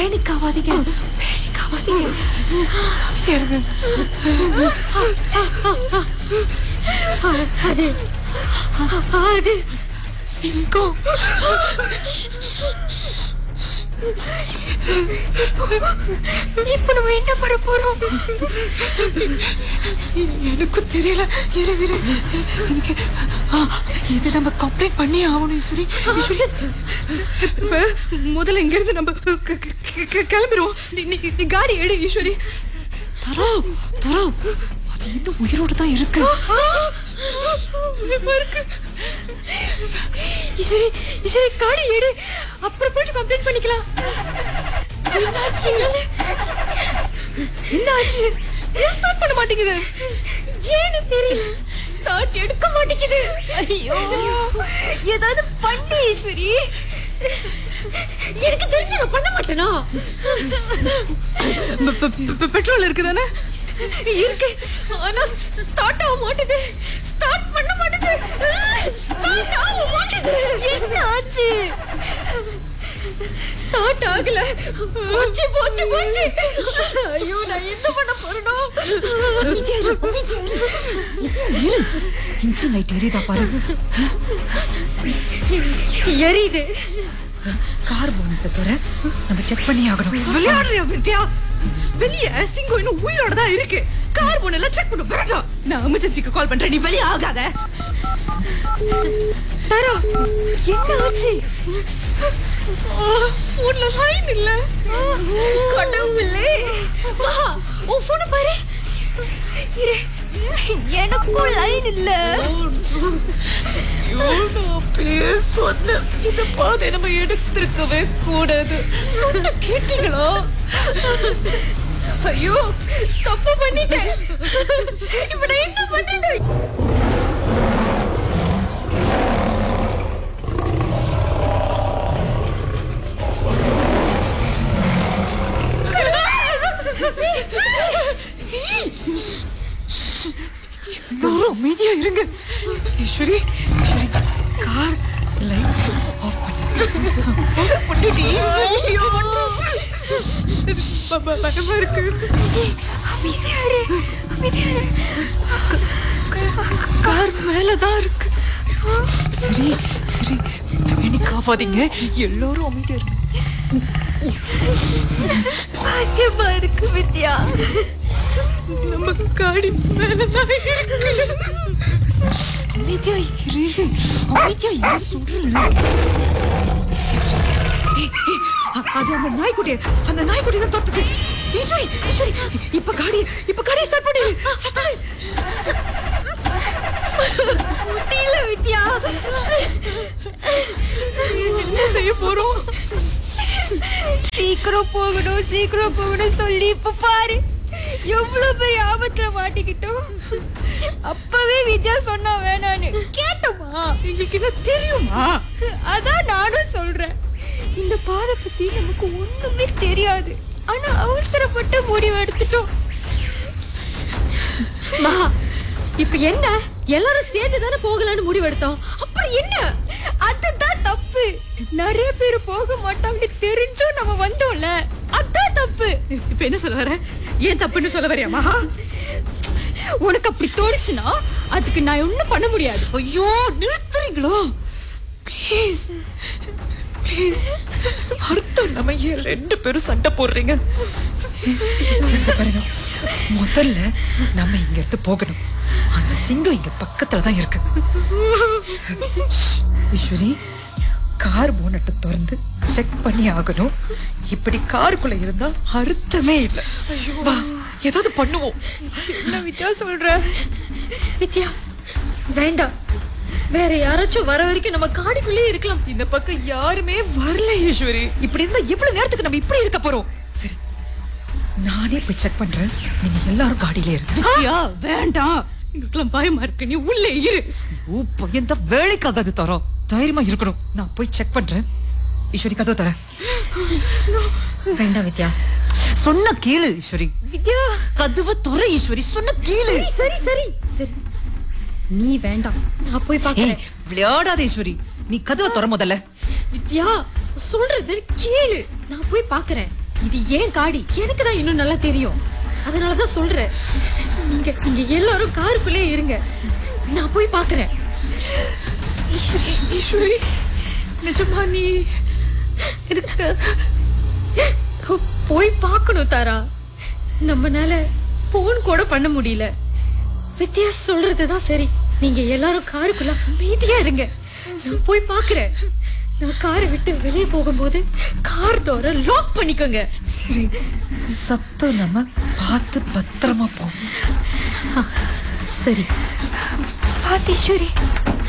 panic ஆகாதீங்க panic ஆகாதீங்க அமைதியா இருங்க அது அது சிங்கம் இப்ப நம்ம என்ன பண்ண போறோம் எனக்கும் தெரியல இரு இரு எனக்கு ஆ, இது நம்ம கம்ப்ளைண்ட் பண்ணி ஆகணும் ஈஸ்வரி ஈஸ்வரி இப்ப முதல்ல இங்க இருந்து நம்ம க- க- க- க- கிளம்பிடுவோம் நீ நீ- நீ காடி எடு ஈஸ்வரி தரோ தரோ அது இன்னும் உயிரோட தான் இருக்கு பயமா இருக்கு ஈஸ்வரி ஈஸ்வரி காடி எடு அப்புறம் போயிட்டு கம்ப்ளைண்ட் பண்ணிக்கலாம் என்னாச்சு என்னாச்சு ஏன் ஸ்டார்ட் பண்ண மாட்டேங்குது ஏன்னு தெரியல ஸ்டார்ட் எடுக்க மாட்டேங்குது ஐயோ ஏதாவது பண்ணு ஈஸ்வரி எனக்கு தெரிஞ்சு நான் பண்ண மாட்டேனா பெ- பெ- பெ- பெட்ரோல் இருக்குதானே இருக்கு ஆனா ஸ்டார்ட் ஆக மாட்டுது ஸ்டார்ட் பண்ண மாட்டுது ஸ்டார்ட் ஆக மாட்டுது என்ன ஆச்சு ஸ்டார்ட் ஆகல போச்சு போச்சு போச்சு ஐயோ நான் என்ன பண்ண போறனோ இன்ஜின் லைட் எரியுதா பாரு எரியுது கார் போனத்தை தவிர நம்ம செக் பண்ணி ஆகணும் விளையாடுறியா வித்யா வெளிய சிங்கம் இன்னும் உயிரோட தான் இருக்கு கார் போன செக் பண்ண வேண்டாம் நான் எமர்ஜென்சிக்கு கால் பண்றேன் நீ வெளியே ஆகாத தரோ என்ன ஆச்சு போன்ல லைன் இல்ல கடவுளே மகா உன் போன பாரு இரு எனக்கும் லைன் இல்ல சொன்னேன் இந்த பாதை நம்ம எடுத்திருக்கவே கூடாது சொன்ன கேட்டீங்களா ஐயோ தப்பு பண்ணிட்டேன் இப்ப நான் என்ன பண்றது எல்லாரும் அமைதியா இருங்க Eswari Eswari car light off பண்ணு ஆஃப் பண்ணிடி ஐயோ ப- ப- பயமா இருக்கு அமைதியா இரு அமைதியா இரு கார் மேலதான் இருக்கு சரி சரி எனக்கு ஆகாதீங்க எல்லாரும் அமைதியா இருங்க பயமா இருக்கு வித்யா நம்ம காடி மேலதான் இருக்கு அமைதியா இரு அமைதியா இரு சொல்றேன் ஏய், ஏய், அ- அது அந்த நாய்க்குட்டி அந்த நாய்க்குட்டி தான் தொடுத்தது ஈஸ்வரி ஈஸ்வரி இப்ப காடி இப்ப காடி ஸ்டார்ட் பண்ணிடு ஸ்டார்ட் பண்ணு முடியல வித்யா என்ன செய்ய போறோம் சீக்கிரம் போகணும் சீக்கிரம் போகணும் சொல்லி இப்ப பாரு எவ்வளவு பெரிய ஆபத்துல மாட்டிக்கிட்டோம் அப்பவே வித்யா சொன்னா வேணான்னு கேட்டோமா எங்களுக்கு என்ன தெரியுமா அதான் நானும் சொல்றேன் இந்த பாதை பத்தி நமக்கு ஒண்ணுமே தெரியாது ஆனா அவசரப்பட்டு முடிவு எடுத்துட்டோம் மகா இப்ப என்ன எல்லாரும் சேர்ந்து தானே போகலான்னு முடிவெடுத்தோம் அப்புறம் என்ன அதுதான் தப்பு நிறைய பேர் போக மாட்டாங்கன்னு தெரிஞ்சும் நம்ம வந்தோம்ல அதான் தப்பு இப்ப என்ன சொல்ல வர ஏன் தப்புன்னு சொல்ல வரியா மகா உனக்கு அப்படி தோணுச்சுன்னா அதுக்கு நான் ஒண்ணும் பண்ண முடியாது ஐயோ நிறுத்துறீங்களோ ப்ளீஸ் ப்ளீஸ் அர்த்தம் நம்ம ஏன் ரெண்டு பேரும் சண்டை போடுறீங்க பாருங்க முதல்ல நம்ம இங்க இருந்து போகணும் அந்த சிங்கம் இங்க பக்கத்துல தான் இருக்கு ஈஸ்வரி கார் போனட்டை திறந்து செக் பண்ணி ஆகணும் இப்படி காருக்குள்ள இருந்தா அர்த்தமே இல்ல வா ஏதாவது பண்ணுவோம் என்ன வித்யா சொல்ற வித்யா வேண்டாம் வேற யாராச்சும் வர வரைக்கும் நம்ம காடிக்குள்ளே இருக்கலாம் இந்த பக்கம் யாருமே வரல ஈஸ்வரி இப்படி இருந்தா எவ்வளவு நேரத்துக்கு நம்ம இப்படி இருக்க போறோம் சரி நானே போய் செக் பண்றேன் நீங்க எல்லாரும் காடியில இருங்க ஐயா வேண்டாம் எங்களுக்குலாம் பயமா இருக்கு நீ உள்ளே இரு ஓ பையன் தான் வேலைக்காகாது தரோம் தைரியமா இருக்கணும் நான் போய் செக் பண்றேன் ஈஸ்வரி கதவு தரேன் வேண்டாம் வித்யா சொன்ன கேளு ஈஸ்வரி வித்யா கதவை துற ஈஸ்வரி சொன்ன கேளு சரி சரி சரி நீ வேண்டாம் நான் போய் ஏய் பார்க்கறேன் விளையாடாத ஈஸ்வரி நீ கதவை துற முதல்ல வித்யா சொல்றது கேளு நான் போய் பார்க்கறேன் இது ஏன் காடி எனக்கு தான் இன்னும் நல்லா தெரியும் அதனாலதான் சொல்றேன் நீங்க நீங்க எல்லாரும் காருக்குள்ளே இருங்க நான் போய் பாக்குறேன் ஈஸ்வரி நிஜமா நீ எனக்கு போய் பார்க்கணும் தாரா நம்மனால போன் கூட பண்ண முடியல வித்யா சொல்றதுதான் சரி நீங்க எல்லாரும் காருக்குள்ள அமைதியா இருங்க நான் போய் பார்க்கறேன் நான் காரை விட்டு வெளியே போகும்போது கார் டோரை லாக் பண்ணிக்கோங்க சரி சத்தம் இல்லாம பார்த்து பத்திரமா போ சரி பாத்தீஸ்வரி